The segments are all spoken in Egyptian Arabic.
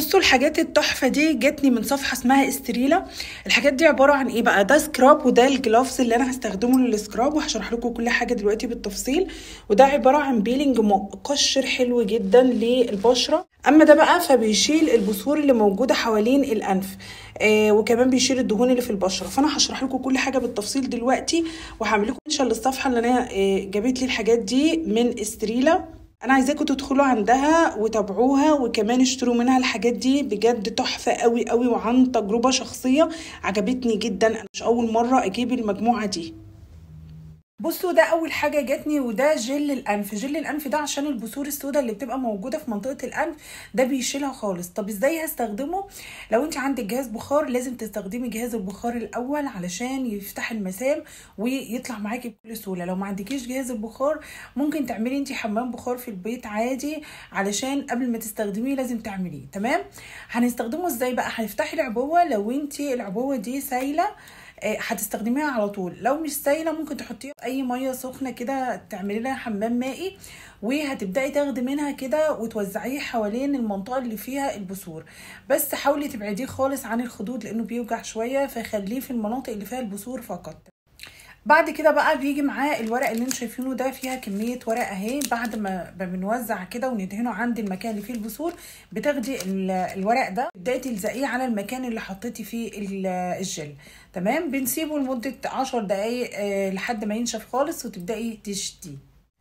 بصوا الحاجات التحفه دي جاتني من صفحه اسمها استريلا الحاجات دي عباره عن ايه بقى ده سكراب وده الجلافز اللي انا هستخدمه للسكراب وهشرح لكم كل حاجه دلوقتي بالتفصيل وده عباره عن بيلينج مقشر حلو جدا للبشره اما ده بقى فبيشيل البثور اللي موجوده حوالين الانف آه وكمان بيشيل الدهون اللي في البشره فانا هشرح لكم كل حاجه بالتفصيل دلوقتي وهعمل لكم منشن للصفحه اللي انا آه جابت لي الحاجات دي من استريلا انا عايزاكم تدخلوا عندها وتابعوها وكمان اشتروا منها الحاجات دي بجد تحفه قوي قوي وعن تجربه شخصيه عجبتني جدا انا مش اول مره اجيب المجموعه دي بصوا ده اول حاجه جاتني وده جل الانف جل الانف ده عشان البثور السوداء اللي بتبقى موجوده في منطقه الانف ده بيشيلها خالص طب ازاي هستخدمه لو انت عندك جهاز بخار لازم تستخدمي جهاز البخار الاول علشان يفتح المسام ويطلع معاكي بكل سهوله لو ما عندكيش جهاز البخار ممكن تعملي انت حمام بخار في البيت عادي علشان قبل ما تستخدميه لازم تعمليه تمام هنستخدمه ازاي بقى هنفتحي العبوه لو انت العبوه دي سايله هتستخدميها على طول لو مش سايله ممكن تحطيها في اي ميه سخنه كده تعملي لها حمام مائي وهتبداي تاخدي منها كده وتوزعيه حوالين المنطقه اللي فيها البثور بس حاولي تبعديه خالص عن الخدود لانه بيوجع شويه فخليه في المناطق اللي فيها البثور فقط بعد كده بقى بيجي معاه الورق اللي انتم شايفينه ده فيها كميه ورق اهي بعد ما بنوزع كده وندهنه عند المكان اللي فيه البثور بتاخدي الورق ده تبداي تلزقيه على المكان اللي حطيتي فيه الجل تمام بنسيبه لمده عشر دقايق آه لحد ما ينشف خالص وتبداي تشتيه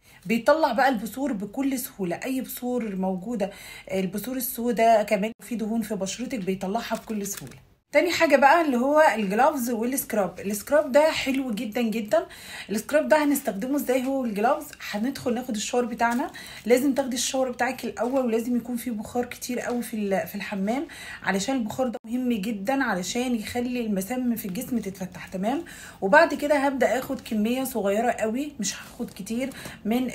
بيطلع بقى البثور بكل سهوله اي بثور موجوده البثور السوداء كمان في دهون في بشرتك بيطلعها بكل سهوله تاني حاجة بقى اللي هو الجلافز والسكراب السكراب ده حلو جدا جدا السكراب ده هنستخدمه ازاي هو الجلافز هندخل ناخد الشاور بتاعنا لازم تاخدي الشاور بتاعك الاول ولازم يكون فيه بخار كتير قوي في في الحمام علشان البخار ده مهم جدا علشان يخلي المسام في الجسم تتفتح تمام وبعد كده هبدا اخد كميه صغيره قوي مش هاخد كتير من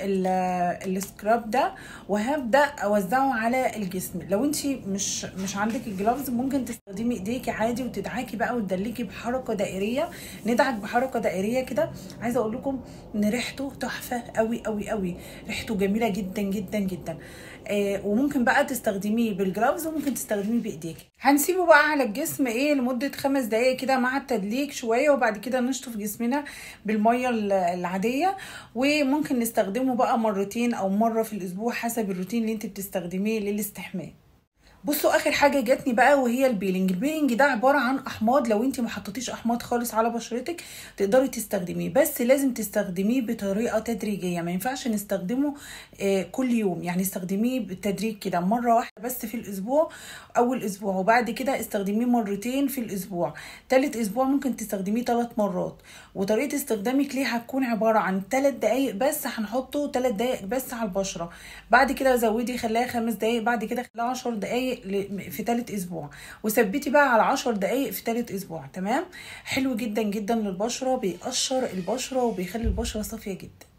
السكراب ده وهبدا اوزعه على الجسم لو انت مش مش عندك الجلافز ممكن تستخدمي ايديكي عادي وتدعكي بقى وتدلكي بحركه دائريه ندعك بحركه دائريه كده عايزه اقول لكم ان ريحته تحفه قوي قوي قوي ريحته جميله جدا جدا جدا آه وممكن بقى تستخدميه بالجلافز وممكن تستخدميه بايديك هنسيبه بقى على الجسم ايه لمده خمس دقايق كده مع التدليك شويه وبعد كده نشطف جسمنا بالميه العاديه وممكن نستخدمه بقى مرتين او مره في الاسبوع حسب الروتين اللي انت بتستخدميه للاستحمام بصوا اخر حاجه جاتني بقى وهي البيلينج البيلينج ده عباره عن احماض لو انت ما حطيتيش احماض خالص على بشرتك تقدري تستخدميه بس لازم تستخدميه بطريقه تدريجيه ما ينفعش نستخدمه آه كل يوم يعني استخدميه بالتدريج كده مره واحده بس في الاسبوع اول اسبوع وبعد كده استخدميه مرتين في الاسبوع تالت اسبوع ممكن تستخدميه ثلاث مرات وطريقه استخدامك ليه هتكون عباره عن 3 دقائق بس هنحطه 3 دقائق بس على البشره بعد كده زودي خليها خمس دقائق بعد كده خليها 10 دقائق في تالت اسبوع وثبتي بقى على 10 دقائق في تالت اسبوع تمام حلو جدا جدا للبشره بيقشر البشره وبيخلي البشره صافيه جدا